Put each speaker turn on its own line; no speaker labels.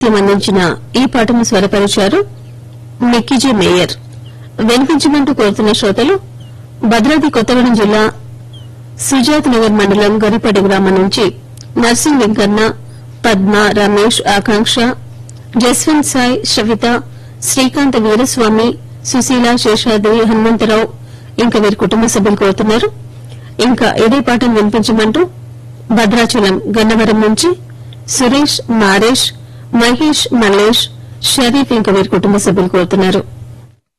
సాహిత్యం అందించిన ఈ పాటను స్వరపరిచారు మిక్కిజీ మేయర్ వినిపించమంటూ కోరుతున్న శ్రోతలు భద్రాద్రి కొత్తగూడెం జిల్లా సుజాత్ నగర్ మండలం గరిపడి గ్రామం నుంచి నర్సింగ్ వెంకన్న పద్మ రమేష్ ఆకాంక్ష జస్వంత్ సాయి శ్రవిత శ్రీకాంత్ వీరస్వామి సుశీల శేషాద్రి హనుమంతరావు ఇంకా వీరి కుటుంబ సభ్యులు కోరుతున్నారు ఇంకా ఇదే పాటను వినిపించమంటూ భద్రాచలం గన్నవరం నుంచి సురేష్ మారేష్ మహేష్ మల్లేష్ షరీఫ్ ఇంకా వీరి కుటుంబ సభ్యులు కోరుతున్నారు